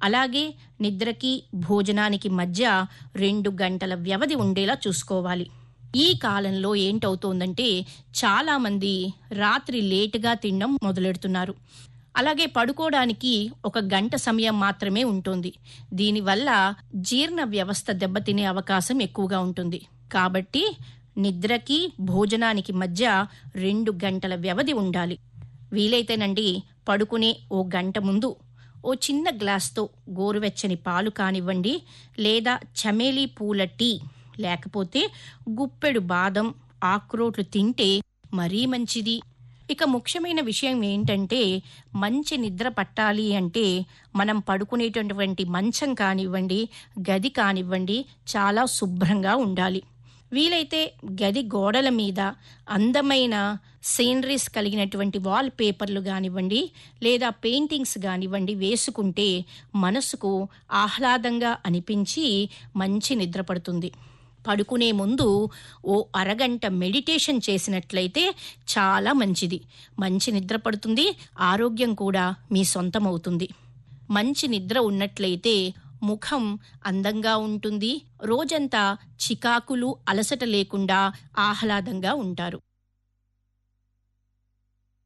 అలాగే నిద్రకి భోజనానికి మధ్య రెండు గంటల వ్యవధి ఉండేలా చూసుకోవాలి ఈ కాలంలో ఏంటవుతోందంటే చాలామంది రాత్రి లేటుగా తినడం మొదలెడుతున్నారు అలాగే పడుకోవడానికి ఒక గంట సమయం మాత్రమే ఉంటుంది దీనివల్ల జీర్ణ వ్యవస్థ దెబ్బతినే అవకాశం ఎక్కువగా ఉంటుంది కాబట్టి నిద్రకి భోజనానికి మధ్య రెండు గంటల వ్యవధి ఉండాలి వీలైతేనండి పడుకునే ఓ గంట ముందు ఓ చిన్న గ్లాస్తో గోరువెచ్చని పాలు కానివ్వండి లేదా చమేలీ పూల టీ లేకపోతే గుప్పెడు బాదం ఆక్రోట్లు తింటే మరీ మంచిది ఇక ముఖ్యమైన విషయం ఏంటంటే మంచి నిద్ర పట్టాలి అంటే మనం పడుకునేటటువంటి మంచం కానివ్వండి గది కానివ్వండి చాలా శుభ్రంగా ఉండాలి వీలైతే గది గోడల మీద అందమైన సీనరీస్ కలిగినటువంటి వాల్ పేపర్లు కానివ్వండి లేదా పెయింటింగ్స్ కానివ్వండి వేసుకుంటే మనసుకు ఆహ్లాదంగా అనిపించి మంచి నిద్ర పడుతుంది పడుకునే ముందు ఓ అరగంట మెడిటేషన్ చేసినట్లయితే చాలా మంచిది మంచి నిద్ర పడుతుంది ఆరోగ్యం కూడా మీ సొంతమవుతుంది మంచి నిద్ర ఉన్నట్లయితే ముఖం అందంగా ఉంటుంది రోజంతా చికాకులు అలసట లేకుండా ఆహ్లాదంగా ఉంటారు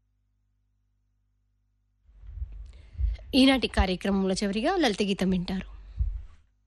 ఈనాటి కార్యక్రమంలో చివరిగా లలిత గీతం వింటారు